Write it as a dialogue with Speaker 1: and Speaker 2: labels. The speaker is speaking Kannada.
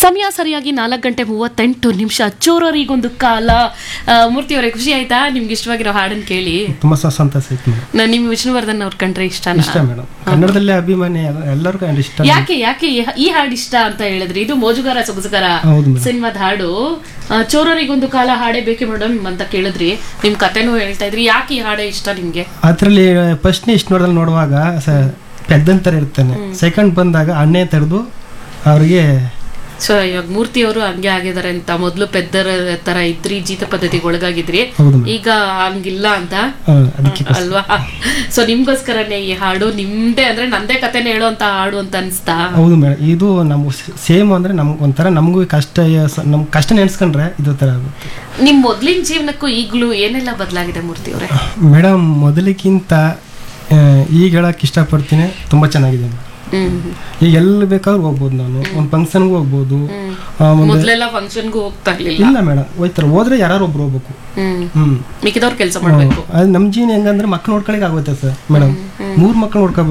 Speaker 1: ಸಮಯ ಸರಿಯಾಗಿ ನಾಲ್ಕು ಗಂಟೆ ಮೂವತ್ತೆಂಟು ನಿಮಿಷ ಚೋರರಿಗೊಂದು ಕಾಲ ಆ, ಮೂರ್ತಿ ಅವರೇ ಖುಷಿ ಆಯ್ತಾ ನಿಮ್ಗೆ ಇಷ್ಟವಾಗಿರೋ ಹಾಡನ್ನು ಕೇಳಿ
Speaker 2: ತುಂಬ ಸ ಸಂತಸ ಆಯ್ತು ಮೇಡಮ್
Speaker 1: ನಾ- ನಿಮ್ ವಿಷ್ಣುವರ್ಧನ್ ಅವ್ರ ಕಂಡ್ರೆ ಇಷ್ಟನಾ
Speaker 2: ಇಷ್ಟ ಮೇಡಮ್ ಕನ್ನಡದಲ್ಲೇ ಅಭಿಮಾನಿ ಎಲ್ಲ- ಎಲ್ಲರಿಗೂ ಅಂದ್ರೆ ಇಷ್ಟ
Speaker 1: ಯಾಕೆ ಯಾಕೆ ಈ- ಈ ಹಾಡು ಇಷ್ಟ ಅಂತ ಹೇಳಿದ್ರಿ ಇದು ಮೋಜುಗಾರ ಸೊಗಸುಗಾರ
Speaker 2: ಹೌದು ಮೇಡಮ್
Speaker 1: ಸಿನಿಮಾದ ಹಾಡು ಆ, ಚೋರರಿಗೊಂದು ಕಾಲ ಹಾಡೇ ಬೇಕೆ ಮೇಡಮ್ ಅಂತ ಕೇಳಿದ್ರಿ ನಿಮ್ ಕತೆನೂ ಹೇಳ್ತಾ ಇದ್ರಿ ಯಾಕೆ ಈ ಹಾಡೇ ಇಷ್ಟ ನಿಮ್ಗೆ
Speaker 2: ಅದರಲ್ಲಿ ಫಸ್ಟ್ನೇ ಇಷ್ಟು ನೋಡಲ್ಲಿ ನೋಡುವಾಗ ಸ ಪೆದ್ದಂತರ ಇರ್ತಾನೆ ಸೆಕೆಂಡ್ ಬಂದಾಗ ಅಣ್ಣೆ ತೆಗೆದು ಅವ್ರಿಗೆ
Speaker 1: ಸೊ ಇವಾಗ ಮೂರ್ತಿ ಅವರು ಹಂಗೆ ಆಗಿದ್ದಾರೆ ಅಂತ ಮೊದ್ಲು ಪೆದ್ದರ ತರ ಇದ್ರಿ ಜೀತ ಪದ್ಧತಿಗೆ ಒಳಗಾಗಿದ್ರಿ
Speaker 2: ಹೌದು ಮೇಡಮ್
Speaker 1: ಈಗ ಹಂಗಿಲ್ಲ ಅಂತ
Speaker 2: ಆ, ಅದಕ್ಕೆ
Speaker 1: ಅಲ್ವಾ ಸೊ ನಿಮ್ಗೋಸ್ಕರನೇ ಈ ಹಾಡು ನಿಮ್ದೇ ಅಂದ್ರೆ ನಂದೇ ಕತೆನ ಹೇಳೋ ಅಂತ ಹಾಡು ಅಂತ ಅನ್ಸ್ತಾ
Speaker 2: ಹೌದು ಮೇಡಮ್ ಇದು ನಮ್ಮ ಸೇಮ್ ಅಂದ್ರೆ ನಮ್ಗೆ ಒಂಥರ ನಮಗೂ ಕಷ್ಟ ಸ- ನಮ್ ಕಷ್ಟ ನೆನೆಸ್ಕೊಂಡ್ರೆ ಇದು ಥರ ಆಗುತ್ತೆ
Speaker 1: ನಿಮ್ ಮೊದ್ಲಿನ ಜೀವನಕ್ಕೂ ಈಗ್ಲೂ ಏನೆಲ್ಲ ಬದಲಾಗಿದೆ ಮೂರ್ತಿ ಅವರೇ
Speaker 2: ಮೇಡಮ್ ಮೊದಲಿಗಿಂತ ಆ, ಈಗ ಹೇಳಕ್ಕೆ ಇಷ್ಟಪಡ್ತೀನಿ ತುಂಬ ಚೆನ್ನಾಗಿದೆ ಮೇಡಮ್
Speaker 1: ಹ್ಮ್
Speaker 2: ಈಗ ಎಲ್ಲಿ ಬೇಕಾದ್ರೂ ಹೋಗ್ಬೋದು ನಾನು ಒಂದು ಫಂಕ್ಷನ್ಗೂ ಹೋಗ್ಬೋದು ಆ, ಒಂದು
Speaker 1: ಮೊದ್ಲೆಲ್ಲ ಫಂಕ್ಷನ್ಗೂ ಹೋಗ್ತಾ ಇರ್ಲಿಲ್ಲ
Speaker 2: ಇಲ್ಲ ಮೇಡಮ್ ಹೋಯ್ತಾರೆ ಹೋದ್ರೆ ಯಾರು ಒಬ್ರು ಹೋಗ್ಬೇಕು
Speaker 1: ಹ್ಮ್
Speaker 2: ಹ್ಮ್
Speaker 1: ಮಿಕ್ಕಿದವ್ರು ಕೆಲಸ ಮಾಡ್ಬೇಕು
Speaker 2: ಅದು ನಮ್ಮ ಜೀವನ ಹೆಂಗಂದ್ರೆ ಮಕ್ಳು ನೋಡ್ಕೊಳಕ್ ಆಗುತ್ತೆ ಸರ್ ಮೇಡಮ್ ಮೂರ್ ಮಕ್ಳು ನೋಡ್ಕೋಬೇಕು